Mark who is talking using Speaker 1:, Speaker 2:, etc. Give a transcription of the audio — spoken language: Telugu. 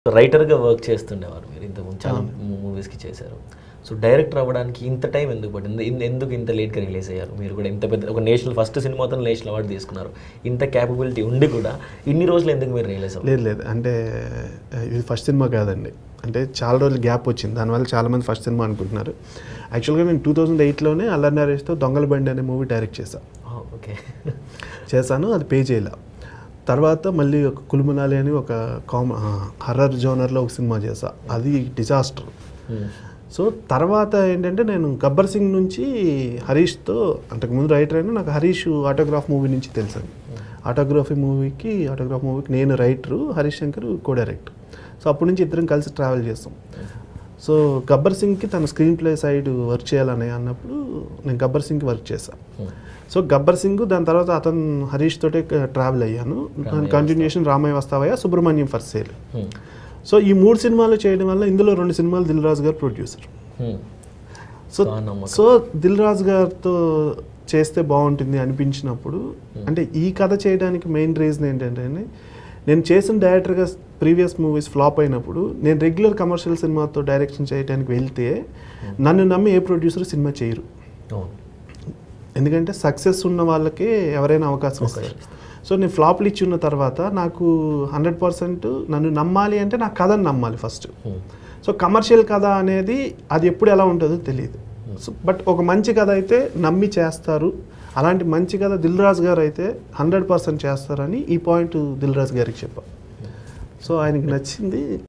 Speaker 1: రైటర్గా వర్క్ చేస్తుండేవారు మీరు ఇంత చాలా మూవీస్కి చేశారు సో డైరెక్టర్ అవ్వడానికి ఇంత టైం ఎందుకు పట్టింది ఇన్- ఎందుకు ఇంత లేట్గా రిలీజ్ అయ్యారు మీరు కూడా ఇంత పెద్ద ఒక నేషనల్ ఫస్ట్ సినిమాతో నేషనల్ అవార్డు తీసుకున్నారు ఇంత క్యాపబిలిటీ ఉండి కూడా ఇన్ని రోజులు ఎందుకు మీరు రిలీజ్ అవ్వలేదు
Speaker 2: లేదు లేదు అంటే ఇది ఫస్ట్ సినిమా కాదండి అంటే చాలా రోజులు గ్యాప్ వచ్చింది దానివల్ల చాలామంది ఫస్ట్ సినిమా అనుకుంటున్నారు యాక్చువల్గా నేను టూ థౌజండ్ ఎయిట్లోనే అల్లరి నరేష్తో దొంగల బండి అనే మూవీ డైరెక్ట్ చేశాను
Speaker 1: ఓకే
Speaker 2: చేశాను అది పే చేయలే తర్వాత మళ్ళీ ఒక కులుమనాలి అని ఒక కామ హర్రర్ జోనర్లో ఒక సినిమా చేశా అది డిజాస్టర్ సో తర్వాత ఏంటంటే నేను గబ్బర్ సింగ్ నుంచి హరీష్తో అంతకుముందు రైటర్ అయినా నాకు హరీష్ ఆటోగ్రాఫ్ మూవీ నుంచి తెలుసు ఆటోగ్రఫీ మూవీకి ఆటోగ్రాఫ్ మూవీకి నేను writer Harish Shankar co director so అప్పటి నుంచి ఇద్దరం కలిసి ట్రావెల్ చేస్తాం సో గబ్బర్ సింగ్కి తన స్క్రీన్ ప్లే సైడ్ వర్క్ చేయాలని అన్నప్పుడు నేను గబ్బర్ సింగ్కి వర్క్ చేశాను సో గబ్బర్ సింగ్ దాని తర్వాత అతను హరీష్ తోటే ట్రావెల్ అయ్యాను దాని continuation Ramayya Vasthavayya Subramanyam for sale so ఈ మూడు సినిమాలు చేయడం వల్ల ఇందులో రెండు సినిమాలు దిల్ రాజు గారు ప్రొడ్యూసర్ సో
Speaker 1: ఆ నమ్మకం.
Speaker 2: సో దిల్ రాజు గారితో చేస్తే బాగుంటుంది అనిపించినప్పుడు అంటే ఈ కథ చేయడానికి మెయిన్ రీజన్ ఏంటంటే నేను చేసిన డైరెక్టర్గా ప్రీవియస్ మూవీస్ ఫ్లాప్ అయినప్పుడు నేను రెగ్యులర్ కమర్షియల్ సినిమాతో డైరెక్షన్ చేయడానికి వెళ్తే నన్ను నమ్మి ఏ ప్రొడ్యూసర్ సినిమా చేయరు
Speaker 1: అవును
Speaker 2: ఎందుకంటే సక్సెస్ ఉన్న వాళ్ళకే ఎవరైనా అవకాశం ఇస్తారు సో నేను ఫ్లాప్లు ఇచ్చి ఉన్న తర్వాత నాకు హండ్రెడ్ పర్సెంట్ నన్ను నమ్మాలి అంటే నా కథను నమ్మాలి ఫస్ట్ సో కమర్షియల్ కథ అనేది అది ఎప్పుడు ఎలా ఉంటుందో తెలియదు సో బట్ ఒక మంచి కథ అయితే నమ్మి చేస్తారు అలాంటి మంచి కథ దిల్ రాజు గారు అయితే హండ్రెడ్ పర్సెంట్ చేస్తారని ఈ పాయింట్ దిల్ రాజు గారికి చెప్పా సో ఆయనకి నచ్చింది